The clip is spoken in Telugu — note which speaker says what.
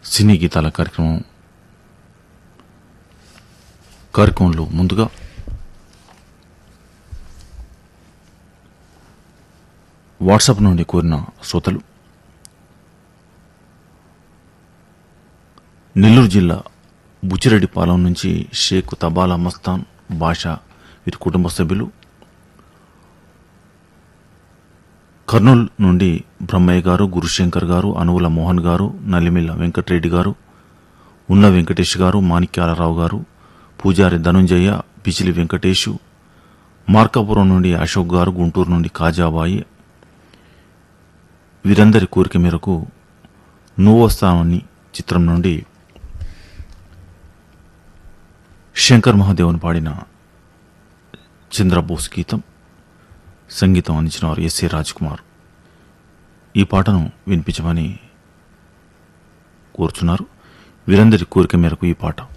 Speaker 1: సినీ గీతాల కార్యక్రమం కార్యక్రమంలో ముందుగా వాట్సాప్ నుండి కోరిన శ్రోతలు నెల్లూరు జిల్లా బుచ్చిరెడ్డిపాలెం నుంచి షేక్ తబాలా మస్తాన్ బాషా వీరి కుటుంబ సభ్యులు కర్నూలు నుండి బ్రహ్మయ్య గారు గురుశంకర్ గారు అనువుల మోహన్ గారు నల్లిమిల్ల వెంకటరెడ్డి గారు ఉన్న వెంకటేష్ గారు మాణిక్యాలరావు గారు పూజారి ధనుంజయ బిచిలి వెంకటేషు మార్కాపురం నుండి అశోక్ గారు గుంటూరు నుండి కాజాబాయి వీరందరి కోరిక మేరకు నువ్వు వస్తావని చిత్రం నుండి శంకర్ మహాదేవన్ పాడిన చంద్రబోస్ గీతం సంగీతం అందించిన వారు ఎస్ఏ రాజ్ కుమార్ ఈ పాటను వినిపించమని కోరుచున్నారు వీరందరి కోరిక మేరకు ఈ పాట